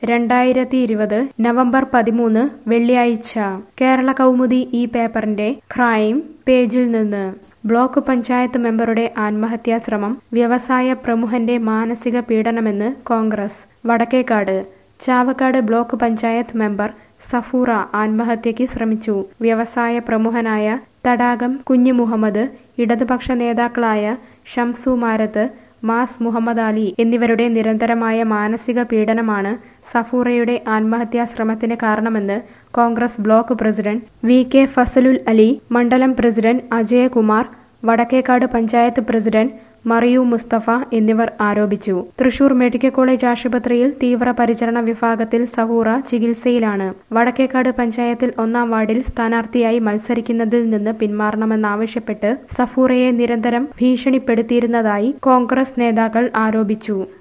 രണ്ടായിരത്തി ഇരുപത് നവംബർ പതിമൂന്ന് വെള്ളിയാഴ്ച കേരള കൗമുദി ഈ പേപ്പറിന്റെ ക്രൈം പേജിൽ നിന്ന് ബ്ലോക്ക് പഞ്ചായത്ത് മെമ്പറുടെ ആത്മഹത്യാ ശ്രമം വ്യവസായ പ്രമുഖന്റെ മാനസിക പീഡനമെന്ന് കോൺഗ്രസ് വടക്കേക്കാട് ചാവക്കാട് ബ്ലോക്ക് പഞ്ചായത്ത് മെമ്പർ സഫൂറ ആത്മഹത്യയ്ക്ക് ശ്രമിച്ചു വ്യവസായ പ്രമുഖനായ തടാകം കുഞ്ഞു മുഹമ്മദ് ഇടതുപക്ഷ നേതാക്കളായ ഷംസു മാരത്ത് മാസ് മുഹമ്മദ് അലി എന്നിവരുടെ നിരന്തരമായ മാനസിക പീഡനമാണ് സഫൂറയുടെ ആത്മഹത്യാ ശ്രമത്തിന് കാരണമെന്ന് Congress block president V K Fazalul Ali മണ്ഡലം പ്രസിഡന്റ് അജയകുമാർ വടക്കേക്കാട് പഞ്ചായത്ത് പ്രസിഡന്റ് മറിയു മുസ്തഫ എന്നിവർ ആരോപിച്ചു തൃശൂർ മെഡിക്കൽ കോളേജ് ആശുപത്രിയിൽ തീവ്രപരിചരണ വിഭാഗത്തിൽ സഹൂറ ചികിത്സയിലാണ് വടക്കേക്കാട് പഞ്ചായത്തിൽ ഒന്നാം വാർഡിൽ സ്ഥാനാർത്ഥിയായി മത്സരിക്കുന്നതിൽ നിന്ന് പിന്മാറണമെന്നാവശ്യപ്പെട്ട് സഫൂറയെ നിരന്തരം ഭീഷണിപ്പെടുത്തിയിരുന്നതായി കോൺഗ്രസ് നേതാക്കൾ ആരോപിച്ചു